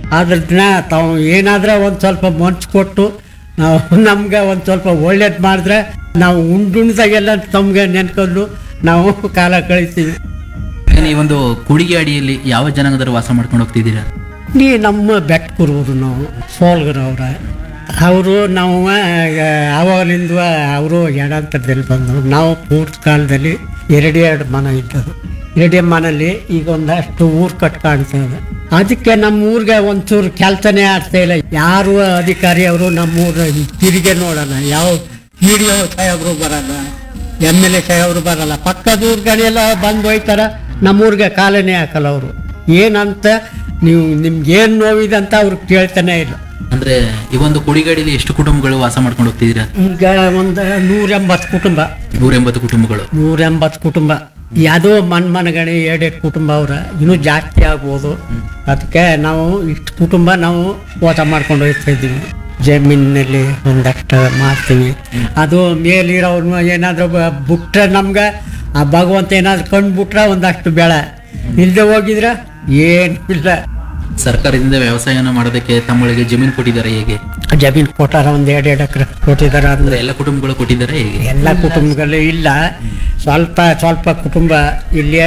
ಅದ್ರನ್ನ ತಾವು ಏನಾದ್ರೆ ಒಂದು ಸ್ವಲ್ಪ ಮನ್ಸು ಕೊಟ್ಟು ನಾವು ನಮ್ಗೆ ಒಂದು ಸ್ವಲ್ಪ ಒಳ್ಳೇದು ಮಾಡಿದ್ರೆ ನಾವು ಉಂಡುಣ್ದಾಗೆಲ್ಲ ತಮ್ಗೆ ನೆನ್ಕೊಂಡು ನಾವು ಕಾಲ ಕಳಿತೀವಿ ಈ ಒಂದು ಕುಡಿಗೆ ಅಡಿಯಲ್ಲಿ ಯಾವ ಜನಾಂಗದವರು ವಾಸ ಮಾಡ್ಕೊಂಡು ಹೋಗ್ತಿದ್ದೀರಾ ನೀ ನಮ್ಮ ಬೆಟ್ಟ ಕುರುವರು ನಾವು ಸೋಲ್ಗರವ್ರ ಅವರು ನಾವು ಆವಾಗಲಿಂದ ಅವರು ಎಡಂತರದಲ್ಲಿ ಬಂದರು ನಾವು ಪೂರ್ತಿ ಕಾಲದಲ್ಲಿ ಎರಡೇ ಎರಡು ಮನ ಇದ್ದದು ಎರಡೇ ಮನಲ್ಲಿ ಈಗ ಒಂದಷ್ಟು ಊರು ಕಟ್ ಕಾಣ್ತದೆ ಅದಕ್ಕೆ ನಮ್ಮ ಊರಿಗೆ ಒಂಚೂರು ಕೆಲಸನೇ ಆಗ್ತಾ ಇಲ್ಲ ಯಾರು ಅಧಿಕಾರಿ ಅವರು ನಮ್ಮ ಊರ ತಿರುಗಿ ನೋಡಲ್ಲ ಯಾವ ಹಿಡಿಯೋ ಸಾಹೇಬರು ಬರಲ್ಲ ಎಮ್ ಎಲ್ ಎ ಸಾಹೇಬರು ಬರಲ್ಲ ಪಕ್ಕದ ಊರುಗಳೆಲ್ಲ ಬಂದು ಹೋಯ್ತಾರ ನಮ್ಮೂರಿಗೆ ಕಾಲನೇ ಹಾಕಲ್ಲ ಅವರು ಏನಂತ ನೀವು ನಿಮ್ಗೆ ಏನು ನೋವಿದೆ ಅಂತ ಅವ್ರು ಕೇಳ್ತಾನೆ ಇಲ್ಲ ಅಂದ್ರೆ ಈ ಒಂದು ಕುಡಿಗಾಡಿಯಲ್ಲಿ ಎಷ್ಟು ಕುಟುಂಬಗಳು ವಾಸ ಮಾಡ್ಕೊಂಡು ಹೋಗ್ತಿದ್ದೀರಾ ಈಗ ಒಂದು ನೂರ ಎಂಬತ್ತು ಕುಟುಂಬ ನೂರ ಎಂಬತ್ತು ಕುಟುಂಬಗಳು ನೂರ ಎಂಬತ್ತು ಕುಟುಂಬ ಯಾವುದೋ ಮನ್ ಮನಗಣಿ ಎರಡೆರಡು ಕುಟುಂಬ ಅವ್ರ ಇನ್ನೂ ಜಾಸ್ತಿ ಆಗ್ಬೋದು ಅದಕ್ಕೆ ನಾವು ಇಷ್ಟು ಕುಟುಂಬ ನಾವು ಓಟ ಮಾಡ್ಕೊಂಡು ಹೋಗ್ತಾ ಇದ್ದೀವಿ ಜಮೀನಿನಲ್ಲಿ ಒಂದಷ್ಟು ಮಾಡ್ತೀವಿ ಅದು ಮೇಲಿರೋರ್ನು ಏನಾದರೂ ಬಿಟ್ರೆ ನಮ್ಗೆ ಆ ಭಗವಂತ ಏನಾದ್ರು ಕಂಡುಬಿಟ್ರೆ ಒಂದಷ್ಟು ಬೆಳೆ ಇಲ್ಲದೆ ಹೋಗಿದ್ರೆ ಏನು ಇಲ್ಲ ಸರ್ಕಾರದಿಂದ ವ್ಯವಸಾಯನ ಮಾಡೋದಕ್ಕೆ ತಮ್ಮಗಳಿಗೆ ಜಮೀನು ಕೊಟ್ಟಿದ್ದಾರೆ ಹೇಗೆ ಜಮೀನು ಕೊಟ್ಟಾರ ಒಂದು ಎರಡು ಎರಡು ಎಕರೆ ಕೊಟ್ಟಿದ್ದಾರೆ ಅಂದ್ರೆ ಅಂದ್ರೆ ಎಲ್ಲ ಕುಟುಂಬಗಳು ಕೊಟ್ಟಿದ್ದಾರೆ ಹೇಗೆ ಎಲ್ಲ ಕುಟುಂಬಗಳು ಇಲ್ಲ ಸ್ವಲ್ಪ ಸ್ವಲ್ಪ ಕುಟುಂಬ ಇಲ್ಲಿ